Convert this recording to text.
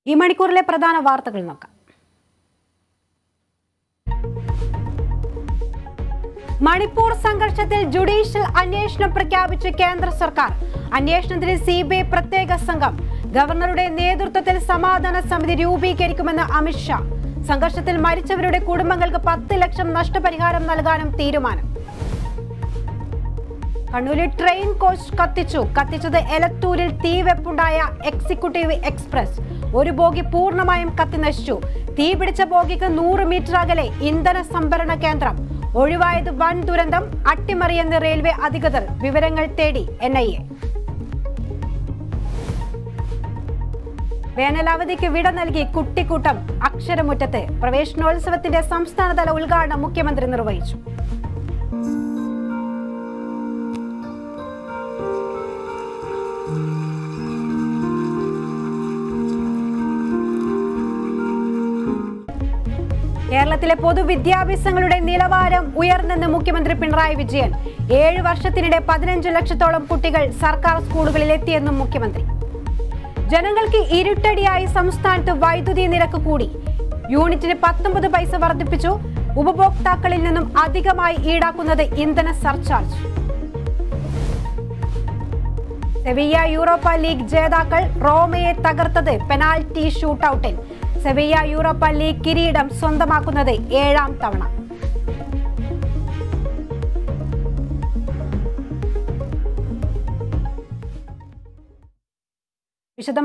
ഈ മണിക്കൂറിലെ പ്രധാന വാർത്തകൾ നോക്കാം മണിപ്പൂർ സംഘർഷത്തിൽ ജുഡീഷ്യൽ അന്വേഷണം പ്രഖ്യാപിച്ച കേന്ദ്ര സർക്കാർ അന്വേഷണത്തിന് സി ബി ഐ പ്രത്യേക സംഘം ഗവർണറുടെ നേതൃത്വത്തിൽ സമാധാന സമിതി രൂപീകരിക്കുമെന്ന് അമിത്ഷാ സംഘർഷത്തിൽ മരിച്ചവരുടെ കുടുംബങ്ങൾക്ക് പത്ത് ലക്ഷം നഷ്ടപരിഹാരം നൽകാനും തീരുമാനം കണ്ണൂരിൽ ട്രെയിൻ കോച്ച് കത്തിച്ചു കത്തിച്ചത് എലത്തൂരിൽ തീവെപ്പുണ്ടായ എക്സിക്യൂട്ടീവ് എക്സ്പ്രസ് ഒരു ബോഗി പൂർണ്ണമായും കത്തി നശിച്ചു തീ പിടിച്ച ബോഗിക്ക് നൂറ് മീറ്റർ അകലെ ഇന്ധന സംഭരണ കേന്ദ്രം ഒഴിവായത് വൻ ദുരന്തം അട്ടിമറിയെന്ന് റെയിൽവേ അധികൃതർ വിവരങ്ങൾ തേടി എൻ ഐ എ വേനലവധിക്ക് വിട നൽകി കുട്ടിക്കൂട്ടം അക്ഷരമുറ്റത്ത് പ്രവേശനോത്സവത്തിന്റെ സംസ്ഥാനതല ഉദ്ഘാടനം മുഖ്യമന്ത്രി നിർവഹിച്ചു കേരളത്തിലെ പൊതുവിദ്യാഭ്യാസങ്ങളുടെ നിലവാരം ഉയർന്നെന്ന് മുഖ്യമന്ത്രി പിണറായി വിജയൻ ഏഴ് വർഷത്തിനിടെ പതിനഞ്ച് ലക്ഷത്തോളം കുട്ടികൾ സർക്കാർ സ്കൂളുകളിൽ എത്തിയെന്നും മുഖ്യമന്ത്രി ജനങ്ങൾക്ക് ഇരുട്ടടിയായി സംസ്ഥാനത്ത് വൈദ്യുതി നിരക്ക് കൂടി യൂണിറ്റിന് പത്തൊമ്പത് പൈസ വർദ്ധിപ്പിച്ചു ഉപഭോക്താക്കളിൽ നിന്നും അധികമായി ഈടാക്കുന്നത് ഇന്ധന സർചാർജ് സെവിയ യൂറോപ്പ ലീഗ് ജേതാക്കൾ റോമയെ തകർത്തത് പെനാൽറ്റി ഷൂട്ടൌട്ടിൽ സെവിയ യൂറോപ്പ ലീഗ് കിരീടം സ്വന്തമാക്കുന്നത് ഏഴാം തവണ